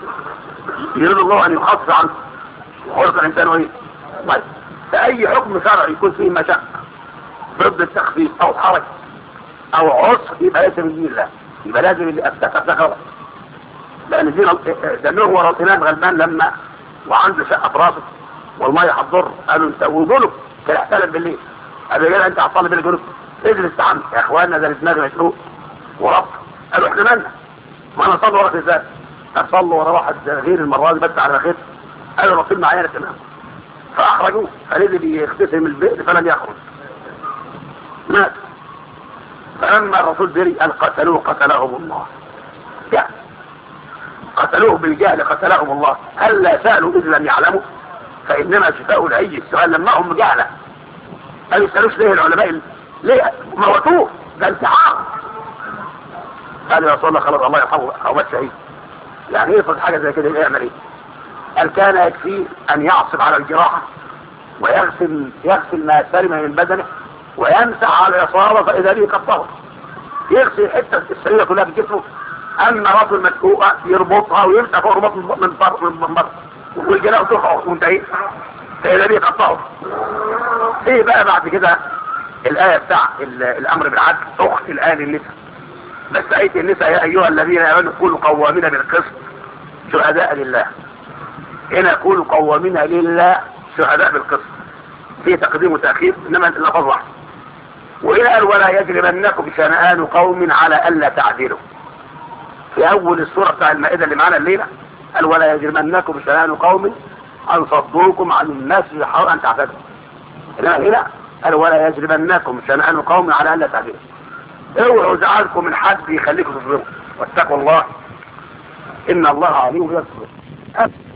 يريد الله أن يخفف عنكم خلق الإنسان وإيه طيب فأي حكم شرعي يكون فيه مشقة ضد التخفيف أو حرج أو عسر يبقى ليس من دين الله يبقى لازم اللي أفتكر ده غلط لأن دين ده نوح ورا الإمام غلبان لما وعنده شقة في راسه والمية هتضر قالوا انت وجوله كان احتلم بالليل قالوا يا انت هتصلي بالجنوب اجلس تعمل يا اخوانا ده دماغي مشروق وربط قالوا احنا مالنا ما انا صلوا ورا ازاي طب صلوا ورا واحد غير المره دي بس على خير قالوا الرسول معايا تمام فاخرجوه فنزل يختسم البئر فلم يخرج مات فلما الرسول دري قال قتلوه قتلهم الله يعني قتلوه بالجهل قتلهم الله هل لا سألوا إذ لم يعلموا فإنما شفاء العي السؤال لما هم جهلة ما يسألوش ليه العلماء ليه موتوه ده انتحار قال يا رسول الله خلاص الله يرحمه أو مات شهيد يعني يفرض حاجة زي كده يعمل ايه قال كان يكفيه أن يعصب على الجراحة ويغسل يغسل ما سلم من بدنه ويمسح على الإصابة فإذا به قد طهر يغسل حتة السريرة كلها في جسمه اما راسه المسكوقة يربطها ويمسح فوق رباط من بره من بره والجناح تقع وانتهي فإذا بيه قطعه ايه بقى بعد كده الآية بتاع الأمر بالعدل أخت الآن النساء بس آية النساء يا أيها الذين آمنوا كونوا قوامين بالقسط شهداء لله هنا كونوا قوامين لله شهداء بالقسط في تقديم وتأخير إنما اللفظ واحد وهنا قال ولا يجرمنكم شنآن قوم على ألا تعدلوا في أول السورة بتاع المائدة اللي معانا الليلة قال ولا يجرمنكم شنآن قوم أن صدوكم عن الناس يحاول أن تعتدوا إنما هنا قال ولا يجرمنكم شنآن قوم على ألا تعدلوا اوعوا زعلكم من حد يخليكم تصبروا واتقوا الله إن الله عليم يصبر